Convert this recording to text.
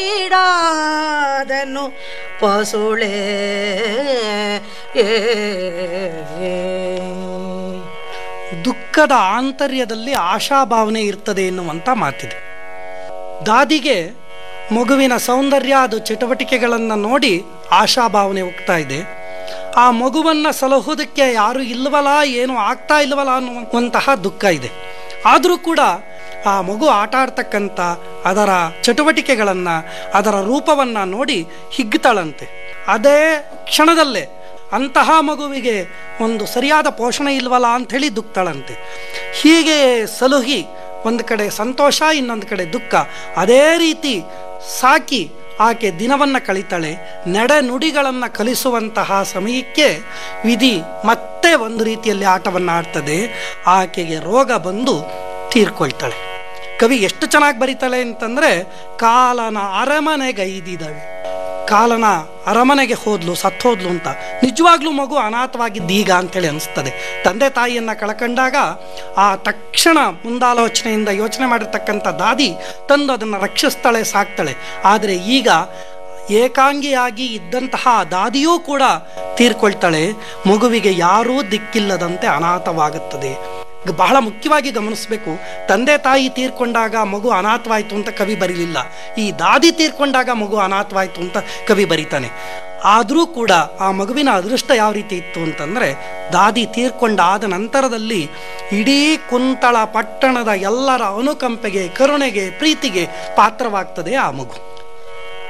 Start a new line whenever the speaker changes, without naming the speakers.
ಈಡಾದನು ಪಸುಳೆ
ದುಃಖದ ಆಂತರ್ಯದಲ್ಲಿ ಆಶಾಭಾವನೆ ಇರ್ತದೆ ಎನ್ನುವಂಥ ಮಾತಿದೆ ದಾದಿಗೆ ಮಗುವಿನ ಸೌಂದರ್ಯ ಅದು ಚಟುವಟಿಕೆಗಳನ್ನು ನೋಡಿ ಆಶಾಭಾವನೆ ಹೋಗ್ತಾ ಇದೆ ಆ ಮಗುವನ್ನು ಸಲಹುವುದಕ್ಕೆ ಯಾರು ಇಲ್ವಲ್ಲ ಏನು ಆಗ್ತಾ ಇಲ್ವಲ್ಲ ಅನ್ನುವಂತಹ ದುಃಖ ಇದೆ ಆದರೂ ಕೂಡ ಆ ಮಗು ಆಟ ಆಡ್ತಕ್ಕಂಥ ಅದರ ಚಟುವಟಿಕೆಗಳನ್ನು ಅದರ ರೂಪವನ್ನು ನೋಡಿ ಹಿಗ್ತಾಳಂತೆ ಅದೇ ಕ್ಷಣದಲ್ಲೇ ಅಂತಹ ಮಗುವಿಗೆ ಒಂದು ಸರಿಯಾದ ಪೋಷಣೆ ಇಲ್ವಲ್ಲ ಅಂಥೇಳಿ ದುಃಖತಾಳಂತೆ ಹೀಗೆ ಸಲುಹಿ ಒಂದು ಕಡೆ ಸಂತೋಷ ಇನ್ನೊಂದು ಕಡೆ ದುಃಖ ಅದೇ ರೀತಿ ಸಾಕಿ ಆಕೆ ದಿನವನ್ನು ಕಳೀತಾಳೆ ನಡೆ ನುಡಿಗಳನ್ನು ಕಲಿಸುವಂತಹ ಸಮಯಕ್ಕೆ ವಿಧಿ ಮತ್ತೆ ಒಂದು ರೀತಿಯಲ್ಲಿ ಆಟವನ್ನು ಆಡ್ತದೆ ಆಕೆಗೆ ರೋಗ ಬಂದು ತೀರ್ಕೊಳ್ತಾಳೆ ಕವಿ ಎಷ್ಟು ಚೆನ್ನಾಗಿ ಬರೀತಾಳೆ ಅಂತಂದ್ರೆ ಕಾಲನ ಅರಮನೆಗೈದಿದಳು ಕಾಲನ ಅರಮನೆಗೆ ಹೋದ್ಲು ಸತ್ತೋದ್ಲು ಅಂತ ನಿಜವಾಗ್ಲೂ ಮಗು ಅನಾಥವಾಗಿದ್ದೀಗ ಅಂತೇಳಿ ಅನಿಸ್ತದೆ ತಂದೆ ತಾಯಿಯನ್ನ ಕಳ್ಕೊಂಡಾಗ ಆ ತಕ್ಷಣ ಮುಂದಾಲೋಚನೆಯಿಂದ ಯೋಚನೆ ಮಾಡಿರ್ತಕ್ಕಂಥ ದಾದಿ ತಂದು ಅದನ್ನು ರಕ್ಷಿಸ್ತಾಳೆ ಸಾಕ್ತಾಳೆ ಆದರೆ ಈಗ ಏಕಾಂಗಿಯಾಗಿ ಇದ್ದಂತಹ ದಾದಿಯೂ ಕೂಡ ತೀರ್ಕೊಳ್ತಾಳೆ ಮಗುವಿಗೆ ಯಾರೂ ದಿಕ್ಕಿಲ್ಲದಂತೆ ಅನಾಥವಾಗುತ್ತದೆ ಗ- ಬಹಳ ಮುಖ್ಯವಾಗಿ ಗಮನಿಸಬೇಕು ತಂದೆ ತಾಯಿ ತೀರ್ಕೊಂಡಾಗ ಮಗು ಅನಾಥವಾಯಿತು ಅಂತ ಕವಿ ಬರೀಲಿಲ್ಲ ಈ ದಾದಿ ತೀರ್ಕೊಂಡಾಗ ಮಗು ಅನಾಥವಾಯಿತು ಅಂತ ಕವಿ ಬರೀತಾನೆ ಆದರೂ ಕೂಡ ಆ ಮಗುವಿನ ಅದೃಷ್ಟ ಯಾವ ರೀತಿ ಇತ್ತು ಅಂತಂದರೆ ದಾದಿ ತೀರ್ಕೊಂಡಾದ ನಂತರದಲ್ಲಿ ಇಡೀ ಕುಂತಳ ಪಟ್ಟಣದ ಎಲ್ಲರ ಅನುಕಂಪೆಗೆ ಕರುಣೆಗೆ ಪ್ರೀತಿಗೆ ಪಾತ್ರವಾಗ್ತದೆ ಆ ಮಗು